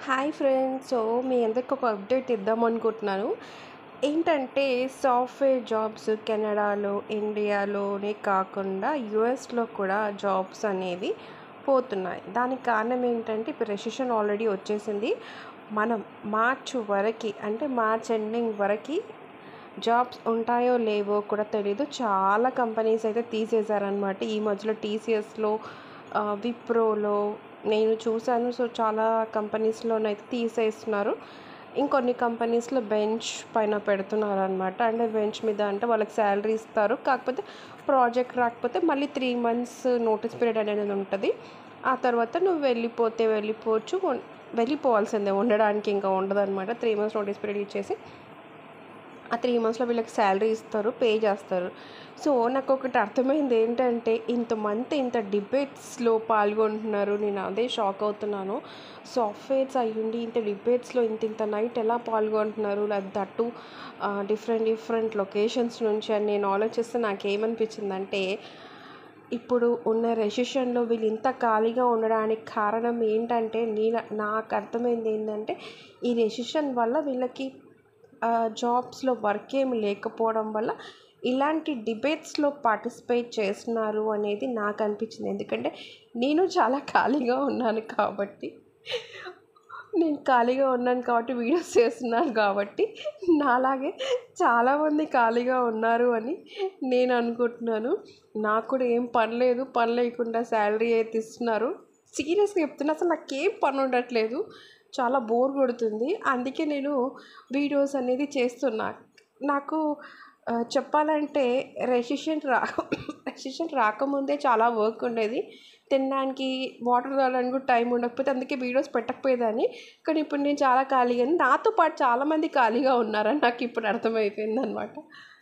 hi friends so మీ అందరికి ఒక update ఇద్దాం అనుకుంటున్నాను ఏంటంటే సాఫ్ట్వేర్ జాబ్స్ కెనడాలో ఇండియాలోనే కాకుండా యుఎస్లో కూడా జాబ్స్ అనేవి పోతున్నాయి దానికి కారణం ఏంటంటే ఇప్పుడు రెసిషన్ ఆల్రెడీ వచ్చేసింది మనం మార్చ్ వరకు అంటే మార్చ్ ఎండింగ్ వరకు జాబ్స్ ఉంటాయో లేవో కూడా తెలీదు చాలా కంపెనీస్ అయితే తీసేశారనమాట ఈ మధ్యలో టీసీఎస్లో విప్రోలో నేను చూశాను సో చాలా కంపెనీస్లోనైతే తీసేస్తున్నారు ఇంకొన్ని కంపెనీస్లో బెంచ్ పైన పెడుతున్నారు అనమాట అంటే బెంచ్ మీద అంటే వాళ్ళకి శాలరీ ఇస్తారు కాకపోతే ప్రాజెక్ట్ రాకపోతే మళ్ళీ త్రీ మంత్స్ నోటీస్ పీరియడ్ అనేది ఉంటుంది ఆ తర్వాత నువ్వు వెళ్ళిపోతే వెళ్ళిపోవచ్చు ఉన్- వెళ్ళిపోవాల్సిందే ఉండడానికి ఇంకా ఉండదు అనమాట త్రీ మంత్స్ నోటీస్ పీరియడ్ ఇచ్చేసి ఆ త్రీ మంత్స్లో వీళ్ళకి శాలరీ ఇస్తారు పే చేస్తారు సో నాకు ఒకటి అర్థమైంది ఏంటంటే ఇంతమంది ఇంత డిబేట్స్లో పాల్గొంటున్నారు నేను అదే షాక్ అవుతున్నాను సాఫ్ట్వేర్స్ అయ్యుండి ఇంత డిబేట్స్లో ఇంత ఇంత నైట్ ఎలా పాల్గొంటున్నారు like that different different locations నుంచి అని నేను ఆలోచిస్తే నాకేమనిపించిందంటే ఇప్పుడు ఉన్న రెసిషన్లో వీళ్ళు ఇంత ఖాళీగా ఉండడానికి కారణం ఏంటంటే నేను నాకు అర్థమైంది ఏంటంటే ఈ రెసిషన్ వల్ల వీళ్ళకి జాబ్స్లో వర్క్ ఏమి లేకపోవడం వల్ల ఇలాంటి డిబేట్స్లో పార్టిసిపేట్ చేస్తున్నారు అనేది నాకు అనిపించింది ఎందుకంటే నేను చాలా ఖాళీగా ఉన్నాను కాబట్టి నేను ఖాళీగా ఉన్నాను కాబట్టి వీడియోస్ చేస్తున్నాను కాబట్టి నాలాగే చాలామంది ఖాళీగా ఉన్నారు అని నేను అనుకుంటున్నాను నాకు కూడా ఏం పని లేదు పని లేకుండా శాలరీ అయితే ఇస్తున్నారు సీరియస్గా చెప్తున్నా అసలు నాకేం పని ఉండట్లేదు చాలా బోర్ కొడుతుంది అందుకే నేను వీడియోస్ అనేది చేస్తున్నా నాకు ఆ, చెప్పాలంటే రెసిషన్ రా రెసిషన్ రాకముందే చాలా వర్క్ ఉండేది తినడానికి వాటర్ తాగడానికి కూడా టైం ఉండకపోతే అందుకే వీడియోస్ పెట్టకపోయేదాన్ని కానీ ఇప్పుడు నేను చాలా ఖాళీగా నాతో పాటు చాలామంది ఖాళీగా ఉన్నారని నాకు ఇప్పుడు అర్థమైపోయింది అనమాట